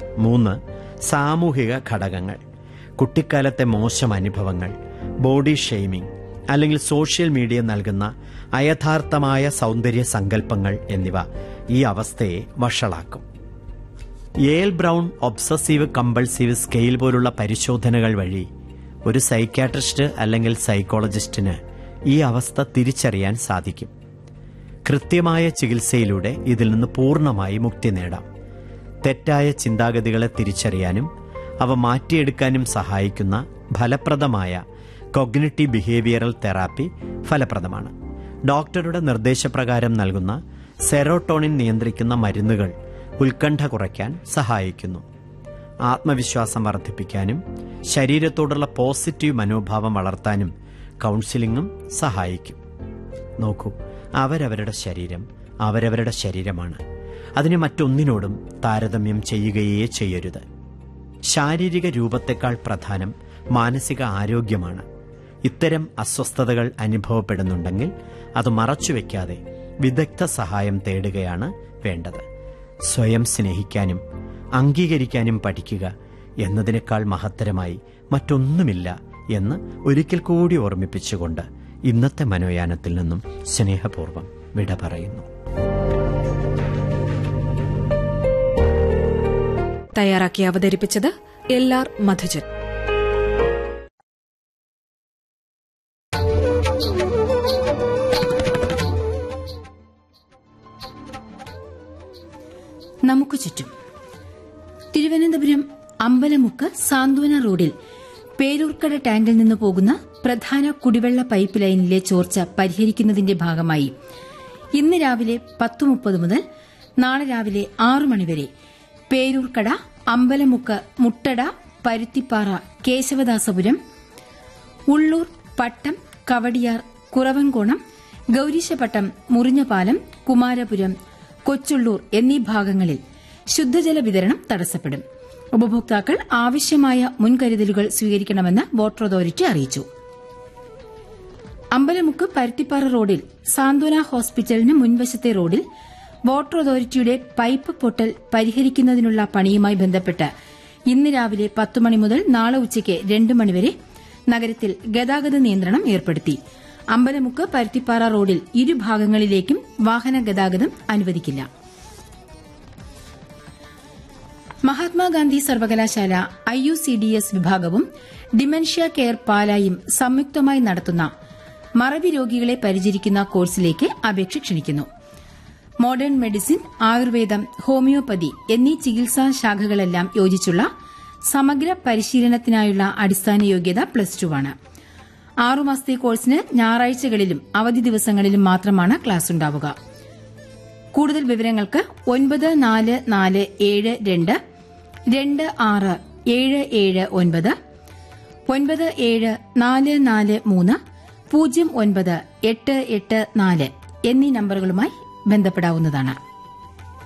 മൂന്ന് സാമൂഹിക ഘടകങ്ങൾ കുട്ടിക്കാലത്തെ മോശം അനുഭവങ്ങൾ ബോഡി ഷെയ്മിംഗ് അല്ലെങ്കിൽ സോഷ്യൽ മീഡിയ നൽകുന്ന അയഥാർത്ഥമായ സൗന്ദര്യ സങ്കല്പങ്ങൾ എന്നിവ ഈ അവസ്ഥയെ വഷളാക്കും Yale Brown obsessive compulsive scale പോലുള്ള പരിശോധനകൾ വഴി ഒരു സൈക്യാട്രിസ്റ്റ് അല്ലെങ്കിൽ സൈക്കോളജിസ്റ്റിന് ഈ അവസ്ഥ തിരിച്ചറിയാൻ സാധിക്കും കൃത്യമായ ചികിത്സയിലൂടെ ഇതിൽ നിന്ന് പൂർണ്ണമായി മുക്തി നേടാം തെറ്റായ ചിന്താഗതികളെ തിരിച്ചറിയാനും അവ മാറ്റിയെടുക്കാനും സഹായിക്കുന്ന ഫലപ്രദമായ കൊഗ്നിറ്റീവ് ബിഹേവിയറൽ തെറാപ്പി ഫലപ്രദമാണ് ഡോക്ടറുടെ നിർദ്ദേശപ്രകാരം നൽകുന്ന സെറോട്ടോണിൻ നിയന്ത്രിക്കുന്ന മരുന്നുകൾ ഉത്കണ്ഠ കുറയ്ക്കാൻ സഹായിക്കുന്നു ആത്മവിശ്വാസം വർദ്ധിപ്പിക്കാനും ശരീരത്തോടുള്ള പോസിറ്റീവ് മനോഭാവം വളർത്താനും കൗൺസിലിംഗും സഹായിക്കും നോക്കൂ അവരവരുടെ ശരീരം അവരവരുടെ ശരീരമാണ് അതിനെ മറ്റൊന്നിനോടും താരതമ്യം ചെയ്യുകയേ ചെയ്യരുത് ശാരീരിക രൂപത്തെക്കാൾ പ്രധാനം മാനസിക ആരോഗ്യമാണ് ഇത്തരം അസ്വസ്ഥതകൾ അനുഭവപ്പെടുന്നുണ്ടെങ്കിൽ അത് മറച്ചുവെക്കാതെ വിദഗ്ധ സഹായം തേടുകയാണ് വേണ്ടത് സ്വയം സ്നേഹിക്കാനും അംഗീകരിക്കാനും പഠിക്കുക എന്നതിനേക്കാൾ മഹത്തരമായി മറ്റൊന്നുമില്ല എന്ന് ഒരിക്കൽ കൂടി ഓർമ്മിപ്പിച്ചുകൊണ്ട് ഇന്നത്തെ മനോയാനത്തിൽ നിന്നും സ്നേഹപൂർവ്വം വിട പറയുന്നു തയ്യാറാക്കി അവതരിപ്പിച്ചത് എൽ ആർ മധുജൻ നമുക്ക് ചുറ്റും തിരുവനന്തപുരം അമ്പലമുക്ക് സാന്ത്വന റോഡിൽ പേരൂർക്കട ടാങ്കിൽ നിന്ന് പോകുന്ന പ്രധാന കുടിവെള്ള പൈപ്പ് ലൈനിലെ ചോർച്ച പരിഹരിക്കുന്നതിന്റെ ഭാഗമായി ഇന്ന് രാവിലെ പത്ത് മുപ്പത് മുതൽ നാളെ രാവിലെ ആറു മണിവരെ പേരൂർക്കട അമ്പലമുക്ക് മുട്ടട പരുത്തിപ്പാറ കേശവദാസപുരം ഉള്ളൂർ പട്ടം കവടിയാർ കുറവൻകോണം ഗൌരീശപട്ടം മുറിഞ്ഞപാലം കുമാരപുരം കൊച്ചുള്ളൂർ എന്നീ ഭാഗങ്ങളിൽ ശുദ്ധജല വിതരണം തടസ്സപ്പെടും ഉപഭോക്താക്കൾ ആവശ്യമായ മുൻകരുതലുകൾ സ്വീകരിക്കണമെന്ന് വാട്ടർ അതോറിറ്റി അറിയിച്ചു അമ്പലമുക്ക് പരുത്തിപ്പാറ റോഡിൽ സാന്ത്വന ഹോസ്പിറ്റലിന് മുൻവശത്തെ റോഡിൽ വാട്ടർ അതോറിറ്റിയുടെ പൈപ്പ് പൊട്ടൽ പരിഹരിക്കുന്നതിനുള്ള പണിയുമായി ബന്ധപ്പെട്ട് ഇന്ന് രാവിലെ പത്ത് മണി മുതൽ നാളെ ഉച്ചയ്ക്ക് രണ്ട് മണിവരെ നഗരത്തിൽ ഗതാഗത നിയന്ത്രണം ഏർപ്പെടുത്തി അമ്പലമുക്ക് പരുത്തിപ്പാറ റോഡിൽ ഇരുഭാഗങ്ങളിലേക്കും വാഹന ഗതാഗതം അനുവദിക്കില്ല മഹാത്മാഗാന്ധി സർവകലാശാല I U C D S വിഭാഗവും ഡിമെൻഷ്യ കെയർ പാലായും സംയുക്തമായി നടത്തുന്ന മറവി രോഗികളെ പരിചരിക്കുന്ന കോഴ്സിലേക്ക് അപേക്ഷ ക്ഷണിക്കുന്നു മോഡേൺ മെഡിസിൻ ആയുർവേദം ഹോമിയോപ്പതി എന്നീ ചികിത്സാ ശാഖകളെല്ലാം യോജിച്ചുള്ള സമഗ്ര പരിശീലനത്തിനായുള്ള അടിസ്ഥാന യോഗ്യത പ്ലസ് ടു ആണ് ആറുമാസത്തെ കോഴ്സിന് ഞായറാഴ്ചകളിലും അവധി ദിവസങ്ങളിലും മാത്രമാണ് ക്ലാസ് ഉണ്ടാവുക കൂടുതൽ വിവരങ്ങൾക്ക് ഒൻപത് നാല് നാല് ഏഴ് രണ്ട് രണ്ട് ആറ് ഏഴ് ഏഴ് ഒൻപത് ഒൻപത് ഏഴ് നാല് നാല് മൂന്ന് പൂജ്യം ഒൻപത് എട്ട് എട്ട് നാല് എന്നീ നമ്പറുകളുമായി ബന്ധപ്പെടാവുന്നതാണ്